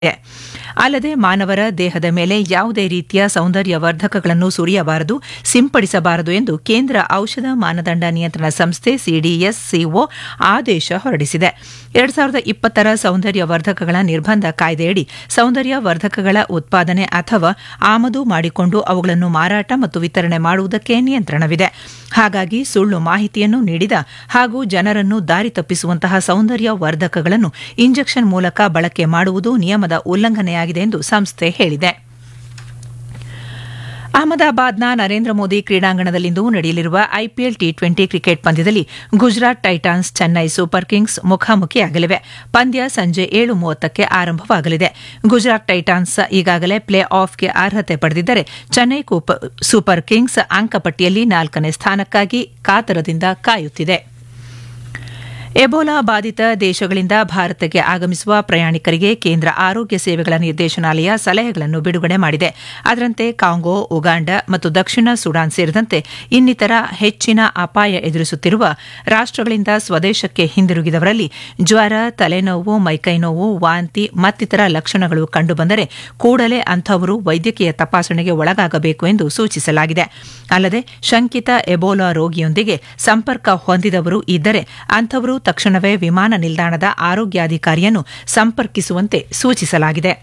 ಅಲ್ಲದೆ ಮಾನವರ ದೇಹದ ಮೇಲೆ ಯಾವುದೇ ರೀತಿಯ ಸೌಂದರ್ಯ ವರ್ಧಕಗಳನ್ನು ಸುರಿಯಬಾರದು ಸಿಂಪಡಿಸಬಾರದು ಎಂದು ಕೇಂದ್ರ ಔಷಧ ಮಾನದಂಡ ನಿಯಂತ್ರಣ ಸಂಸ್ಥೆ ಸಿಡಿಎಸ್ಸಿಒ ಆದೇಶ ಹೊರಡಿಸಿದೆ ಎರಡ್ ಸಾವಿರದ ಇಪ್ಪತ್ತರ ಸೌಂದರ್ಯ ವರ್ಧಕಗಳ ನಿರ್ಬಂಧ ಕಾಯ್ದೆಯಡಿ ಸೌಂದರ್ಯ ವರ್ಧಕಗಳ ಉತ್ಪಾದನೆ ಅಥವಾ ಆಮದು ಮಾಡಿಕೊಂಡು ಅವುಗಳನ್ನು ಮಾರಾಟ ಮತ್ತು ವಿತರಣೆ ಮಾಡುವುದಕ್ಕೆ ನಿಯಂತ್ರಣವಿದೆ ಹಾಗಾಗಿ ಸುಳ್ಳು ಮಾಹಿತಿಯನ್ನು ನೀಡಿದ ಹಾಗೂ ಜನರನ್ನು ದಾರಿ ತಪ್ಪಿಸುವಂತಹ ಸೌಂದರ್ಯ ವರ್ಧಕಗಳನ್ನು ಇಂಜೆಕ್ಷನ್ ಮೂಲಕ ಬಳಕೆ ಮಾಡುವುದು ನಿಯಮದ ಉಲ್ಲಂಘನೆಯಾಗಿದೆ ಎಂದು ಸಂಸ್ಥೆ ಹೇಳಿದೆ ಅಹಮದಾಬಾದ್ನ ನರೇಂದ್ರ ಮೋದಿ ಕ್ರೀಡಾಂಗಣದಲ್ಲಿಂದು ನಡೆಯಲಿರುವ ಐಪಿಎಲ್ ಟಿ ಟ್ವೆಂಟಿ ಕ್ರಿಕೆಟ್ ಪಂದ್ಯದಲ್ಲಿ Gujarat Titans Chennai Super Kings ಮುಖಾಮುಖಿಯಾಗಲಿವೆ ಪಂದ್ಯ ಸಂಜೆ ಏಳು ಮೂವತ್ತಕ್ಕೆ ಆರಂಭವಾಗಲಿದೆ ಗುಜರಾತ್ ಟೈಟಾನ್ಸ್ ಈಗಾಗಲೇ ಪ್ಲೇ ಆಫ್ಗೆ ಅರ್ಹತೆ ಪಡೆದಿದ್ದರೆ ಚೆನ್ನೈ ಸೂಪರ್ ಕಿಂಗ್ಸ್ ಅಂಕಪಟ್ಟಿಯಲ್ಲಿ ನಾಲ್ಕನೇ ಸ್ಥಾನಕ್ಕಾಗಿ ಕಾತರದಿಂದ ಕಾಯುತ್ತಿದೆ ಎಬೋಲಾ ಬಾಧಿತ ದೇಶಗಳಿಂದ ಭಾರತಕ್ಕೆ ಆಗಮಿಸುವ ಪ್ರಯಾಣಿಕರಿಗೆ ಕೇಂದ್ರ ಆರೋಗ್ಯ ಸೇವೆಗಳ ನಿರ್ದೇಶನಾಲಯ ಸಲಹೆಗಳನ್ನು ಬಿಡುಗಡೆ ಮಾಡಿದೆ ಅದರಂತೆ ಕಾಂಗೋ ಉಗಾಂಡ ಮತ್ತು ದಕ್ಷಿಣ ಸುಡಾನ್ ಸೇರಿದಂತೆ ಇನ್ನಿತರ ಹೆಚ್ಚಿನ ಅಪಾಯ ಎದುರಿಸುತ್ತಿರುವ ರಾಷ್ಟಗಳಿಂದ ಸ್ವದೇಶಕ್ಕೆ ಹಿಂದಿರುಗಿದವರಲ್ಲಿ ಜ್ವರ ತಲೆನೋವು ಮೈಕೈನೋವು ವಾಂತಿ ಮತ್ತಿತರ ಲಕ್ಷಣಗಳು ಕಂಡುಬಂದರೆ ಕೂಡಲೇ ಅಂಥವರು ವೈದ್ಯಕೀಯ ತಪಾಸಣೆಗೆ ಒಳಗಾಗಬೇಕು ಎಂದು ಸೂಚಿಸಲಾಗಿದೆ ಅಲ್ಲದೆ ಶಂಕಿತ ಎಬೋಲಾ ರೋಗಿಯೊಂದಿಗೆ ಸಂಪರ್ಕ ಹೊಂದಿದವರು ಇದ್ದರೆ ಅಂಥವರು ತಕ್ಷಣವೇ ವಿಮಾನ ನಿಲ್ದಾಣದ ಆರೋಗ್ಯಾಧಿಕಾರಿಯನ್ನು ಸಂಪರ್ಕಿಸುವಂತೆ ಸೂಚಿಸಲಾಗಿದೆ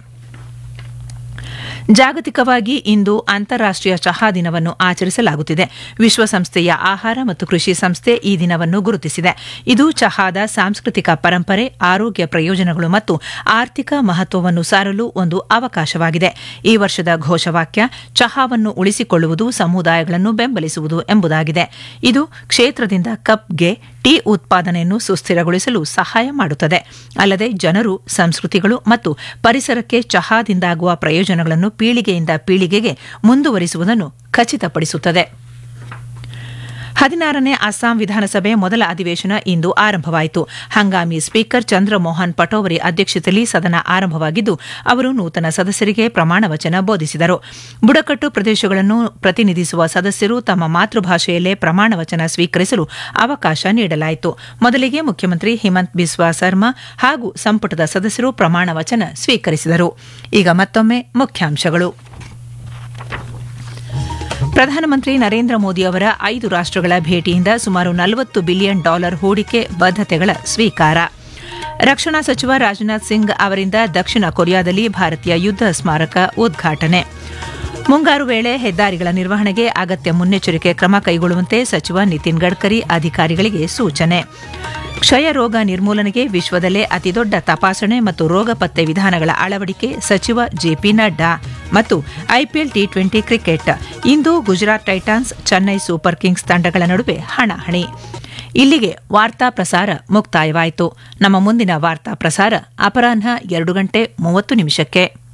ಜಾಗತಿಕವಾಗಿ ಇಂದು ಅಂತಾರಾಷ್ಟೀಯ ಚಹಾ ದಿನವನ್ನು ಆಚರಿಸಲಾಗುತ್ತಿದೆ ವಿಶ್ವಸಂಸ್ಥೆಯ ಆಹಾರ ಮತ್ತು ಕೃಷಿ ಸಂಸ್ಥೆ ಈ ದಿನವನ್ನು ಗುರುತಿಸಿದೆ ಇದು ಚಹಾದ ಸಾಂಸ್ಕೃತಿಕ ಪರಂಪರೆ ಆರೋಗ್ಯ ಪ್ರಯೋಜನಗಳು ಮತ್ತು ಆರ್ಥಿಕ ಮಹತ್ವವನ್ನು ಸಾರಲು ಒಂದು ಅವಕಾಶವಾಗಿದೆ ಈ ವರ್ಷದ ಘೋಷವಾಕ್ಯ ಚಹಾವನ್ನು ಉಳಿಸಿಕೊಳ್ಳುವುದು ಸಮುದಾಯಗಳನ್ನು ಬೆಂಬಲಿಸುವುದು ಎಂಬುದಾಗಿದೆ ಇದು ಕ್ಷೇತ್ರದಿಂದ ಕಪ್ಗೆ ಟೀ ಉತ್ಪಾದನೆಯನ್ನು ಸುಸ್ಥಿರಗೊಳಿಸಲು ಸಹಾಯ ಮಾಡುತ್ತದೆ ಅಲ್ಲದೆ ಜನರು ಸಂಸ್ಕೃತಿಗಳು ಮತ್ತು ಪರಿಸರಕ್ಕೆ ಚಹಾದಿಂದಾಗುವ ಪ್ರಯೋಜನಗಳನ್ನು ಪೀಳಿಗೆಯಿಂದ ಪೀಳಿಗೆಗೆ ಮುಂದುವರಿಸುವುದನ್ನು ಖಚಿತಪಡಿಸುತ್ತದೆ ಹದಿನಾರನೇ ಅಸ್ಸಾಂ ವಿಧಾನಸಭೆ ಮೊದಲ ಅಧಿವೇಶನ ಇಂದು ಆರಂಭವಾಯಿತು ಹಂಗಾಮಿ ಸ್ಪೀಕರ್ ಚಂದ್ರಮೋಹನ್ ಪಟೋವರಿ ಅಧ್ಯಕ್ಷತೆಯಲ್ಲಿ ಸದನ ಆರಂಭವಾಗಿದ್ದು ಅವರು ನೂತನ ಸದಸ್ಯರಿಗೆ ಪ್ರಮಾಣ ವಚನ ಬೋಧಿಸಿದರು ಬುಡಕಟ್ಟು ಪ್ರದೇಶಗಳನ್ನು ಪ್ರತಿನಿಧಿಸುವ ಸದಸ್ಯರು ತಮ್ಮ ಮಾತೃಭಾಷೆಯಲ್ಲೇ ಪ್ರಮಾಣ ವಚನ ಸ್ವೀಕರಿಸಲು ಅವಕಾಶ ನೀಡಲಾಯಿತು ಮೊದಲಿಗೆ ಮುಖ್ಯಮಂತ್ರಿ ಹಿಮಂತ್ ಬಿಸ್ವಾ ಸರ್ಮಾ ಹಾಗೂ ಸಂಪುಟದ ಸದಸ್ಯರು ಪ್ರಮಾಣ ವಚನ ಸ್ವೀಕರಿಸಿದರು ಈಗ ಮತ್ತೊಮ್ಮೆ ಮುಖ್ಯಾಂಶಗಳು ಪ್ರಧಾನಮಂತ್ರಿ ನರೇಂದ್ರ ಮೋದಿ ಅವರ ಐದು ರಾಷ್ಟಗಳ ಭೇಟಿಯಿಂದ ಸುಮಾರು ನಲವತ್ತು ಬಿಲಿಯನ್ ಡಾಲರ್ ಹೂಡಿಕೆ ಬದ್ಧತೆಗಳ ಸ್ವೀಕಾರ ರಕ್ಷಣಾ ಸಚಿವ ರಾಜನಾಥ್ ಸಿಂಗ್ ಅವರಿಂದ ದಕ್ಷಿಣ ಕೊರಿಯಾದಲ್ಲಿ ಭಾರತೀಯ ಯುದ್ಧ ಸ್ಮಾರಕ ಉದ್ಘಾಟನೆ ಮುಂಗಾರು ವೇಳೆ ಹೆದ್ದಾರಿಗಳ ನಿರ್ವಹಣೆಗೆ ಅಗತ್ಯ ಮುನ್ನೆಚ್ಚರಿಕೆ ಕ್ರಮ ಕೈಗೊಳ್ಳುವಂತೆ ಸಚಿವ ನಿತಿನ್ ಗಡ್ಕರಿ ಅಧಿಕಾರಿಗಳಿಗೆ ಸೂಚನೆ ಕ್ಷಯ ರೋಗ ನಿರ್ಮೂಲನೆಗೆ ವಿಶ್ವದಲ್ಲೇ ಅತಿದೊಡ್ಡ ತಪಾಸಣೆ ಮತ್ತು ರೋಗ ಪತ್ತೆ ವಿಧಾನಗಳ ಅಳವಡಿಕೆ ಸಚಿವ ಜೆಪಿ ನಡ್ಡಾ ಮತ್ತು ಐಪಿಎಲ್ ಟಿ ಟ್ವೆಂಟಿ ಕ್ರಿಕೆಟ್ ಇಂದು Gujarat Titans Chennai Super Kings ತಂಡಗಳ ನಡುವೆ ಹಣಾಹಣಿ ಇಲ್ಲಿಗೆ ವಾರ್ತಾ ಪ್ರಸಾರ ಮುಕ್ತಾಯವಾಯಿತು ನಮ್ಮ ಮುಂದಿನ ವಾರ್ತಾ ಪ್ರಸಾರ ಅಪರಾಹ್ನ ಎರಡು ಗಂಟೆ ಮೂವತ್ತು ನಿಮಿಷಕ್ಕೆ